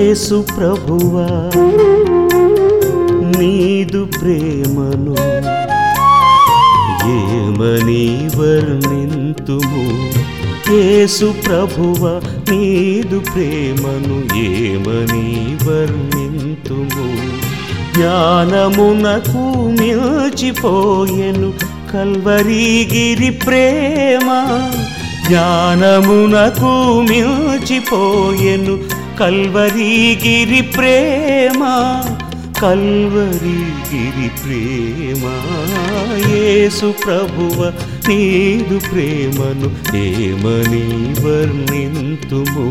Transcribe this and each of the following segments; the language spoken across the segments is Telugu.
యేసు ప్రభువా నీదు ప్రేమను ఏమని వర్ణింతుము యేసు ప్రభువ నీదు ప్రేమను ఏమని వర్ణింతుము జ్ఞానమునకు మిల్చిపోయెను కల్వరిగిరి ప్రేమ జ్ఞానమునకు మిల్చిపోయెను కల్వరిగిరి ప్రేమ కల్వరిగిరి ప్రేమ యేసు ప్రభువ నీదు ప్రేమను ఏమని వర్ణింతుము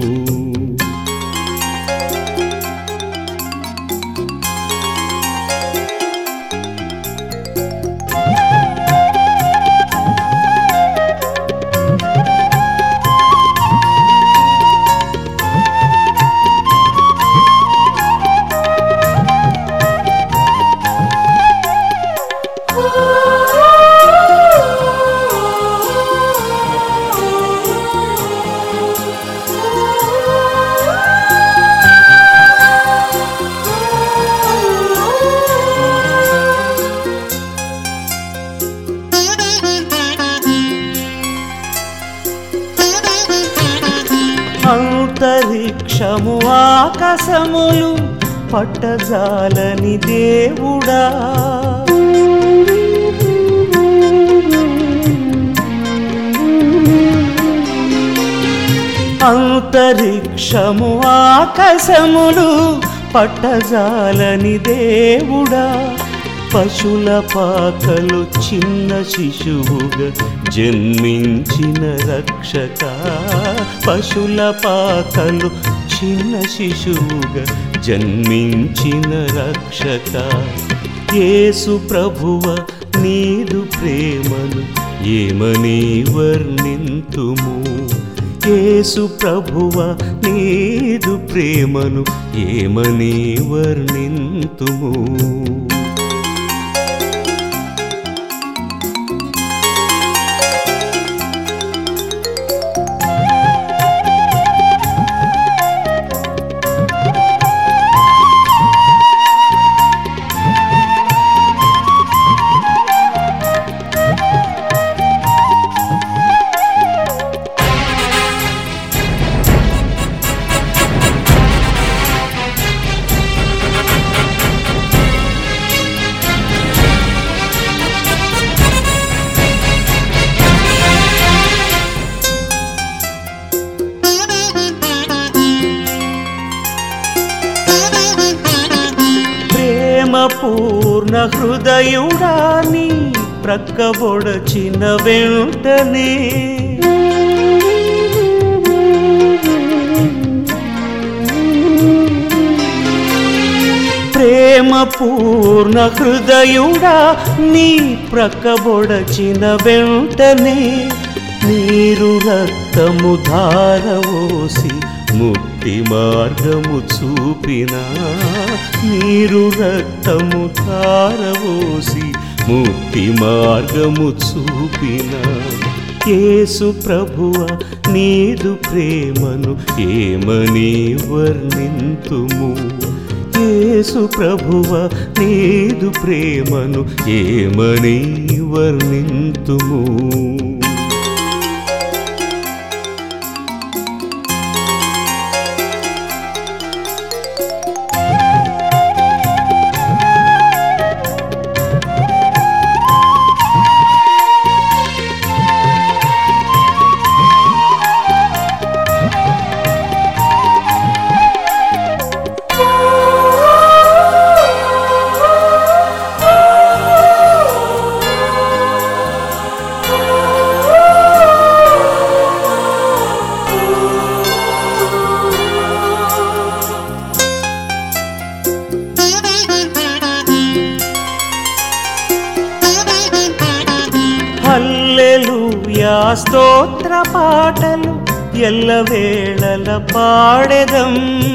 అంతరిక్షము ఆకాశములు పట్టజాలని దేవుడా అంతరిక్షము ఆకాశములు పట్టజాలని దేవుడా పశుల పాకలు చిన్న శిశువుగా జన్మించిన రక్షక పశుల పాకలు చిన్న శిశువుగా జన్మించిన రక్షక యేసు ప్రభువ నీదు ప్రేమను ఏమని వర్ణింతుము యేసు ప్రభువ నీదు ప్రేమను ఏమని వర్ణింతుము ప్రేమ పూర్ణ హృదయుడాని ప్రక్కబొడచిన వెంటనే ప్రేమ పూర్ణ హృదయుడా నీ ప్రక్కబొడచిన వెంటనే నీరు రక్తము ధారవోసి ముక్తి మార్గము చూపిన నీరు రక్తము ధారవోసి ముక్తి మార్గము చూపిన యేసు ప్రభువ నీదు ప్రేమను ఏమని వర్ణింతుము యేసు ప్రభువ నీదు ప్రేమను ఏమని వర్ణింతుము హల్లెలూయా స్తోత్ర పాటలు ఎల్లవేళల పాడెదం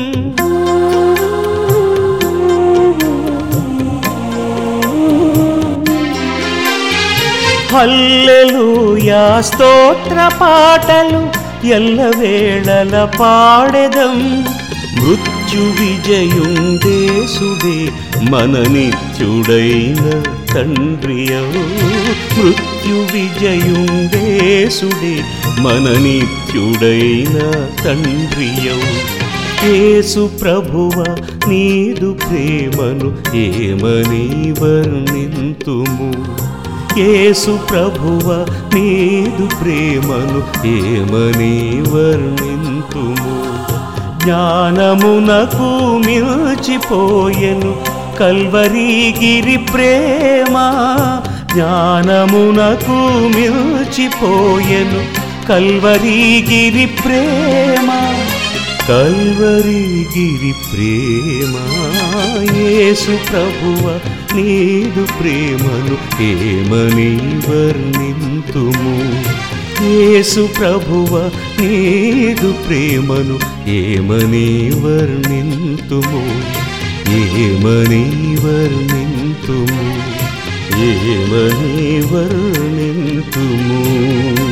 హల్లెలూయా స్తోత్ర పాటలు ఎల్లవేళల పాడెదం మృత్యు మృత్యు విజయుండేసుడే మన నిత్యుడైన తండ్రియవు మృత్యు విజయుండేసుడే మన నిత్యుడైన తండ్రియవు యేసు ప్రభువ నీదు ప్రేమను ఏమని వర్ణింతుము యేసు ప్రభువ నీదు ప్రేమను ఏమని వర్ణింతుము జ్ఞానమునకు మిల్చిపోయెను కల్వరిగిరి ప్రేమ జ్ఞానమునకు మిల్చిపోయెను కల్వరిగిరి ప్రేమ కల్వరిగిరి ప్రేమ యేసు ప్రభువ నీదు ప్రేమను ఏమని వర్ణింతుము యేసు ప్రభువ నీదు ప్రేమను ఏమని వర్ణింతుము ఏమని వర్ణింతుము ఏమని వర్ణింతుము